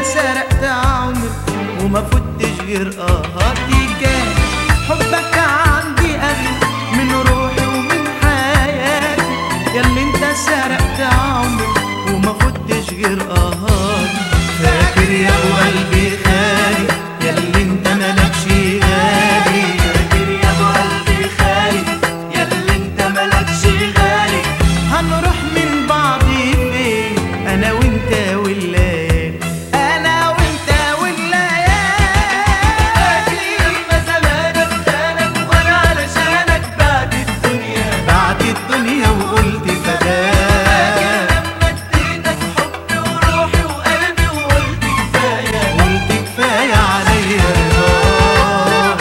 سرقت عمري وما فتش غير قهاتي كان حبك عندي أغلى من روحي ومن حياتي ياللي انت سرقت عمري وما فتش غير قهاتي فاكر يا ابو قلبي خالي ياللي انت ملكش غالي فاكر يا ابو قلبي خالي ياللي انت ملكش غالي هنروح من بعض فين انا وانت والليل انا وانت والليل لما زمانك خانك وانا علشانك بعد الدنيا بعد الدنيا وقلت فداك لما اديتك حبي وروحي وقلبي وقلت كفايه قلت كفايه عليا رضاك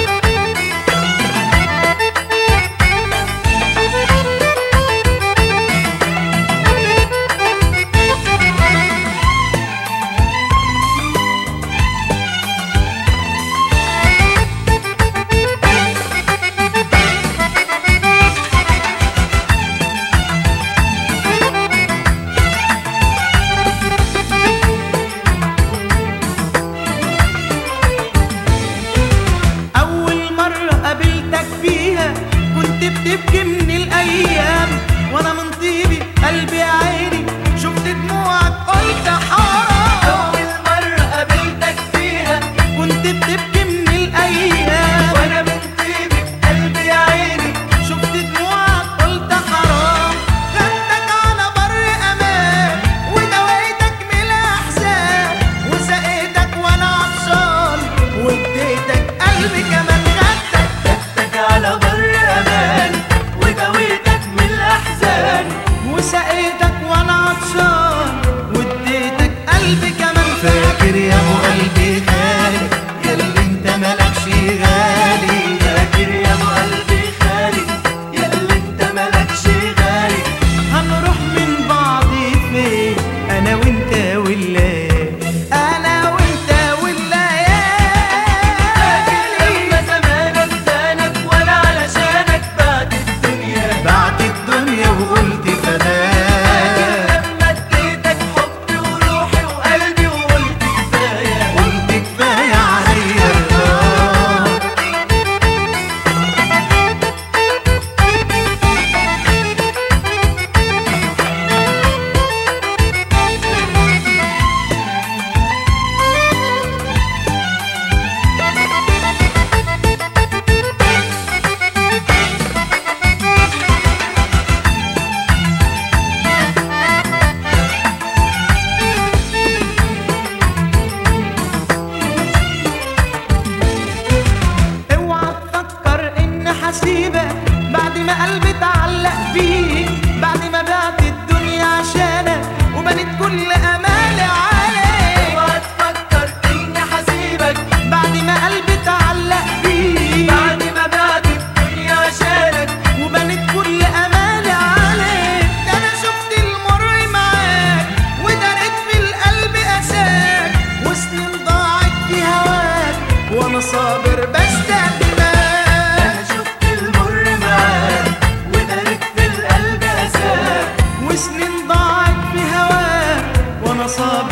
أول مرة قابلتك فيها كنت بتبكي من الأيام وأنا من طيبي قلبي يا عيني شفت دموعك قلت حرام اول مره قابلتك فيها كنت بتبكي من الأيام وانا من طيبة قلبي يا عيني شفت دموعك قلت حرام خدتك على بر أمان ودويتك من الأحزان وسقيتك وأنا عطشان واديتك قلبي كمان خدتك خدتك على بر امان ودويتك من الاحزان وسقيتك وانا عطشان واديتك قلبي كمان فاكر يا ابو قلبي خالي ياللي انت ملكش غالي فاكر يا ابو قلبي خالي ياللي انت ملكش غالي هنروح من بعض فين انا وانت والليل انا وانت فاكر والليل لما زمانك خانك وانا علشانك بعد الدنيا بعد الدنيا وقلت فداك لما اديتك حبي وروحي وقلبي وقلت كفايه قلت كفايه عليا رضاك اوعى تفكر ان حسيبك بعد ما قلبي اتعلق بيك بعد ما بعت الدنيا عشانك وبنت كل امالي عليك اوعى تفكر اني حسيبك بعد ما قلبي اتعلق بيك بعد ما بعد الدنيا عشانك وبنت كل امالي عليك ده انا شفت المر معاك ودارت في القلب اساك وسنين ضاعت في هواك وانا صابر بستناك انا شفت المر معاك ودارت في القلب اساك وسنين ضاعت في هواك وانا صابر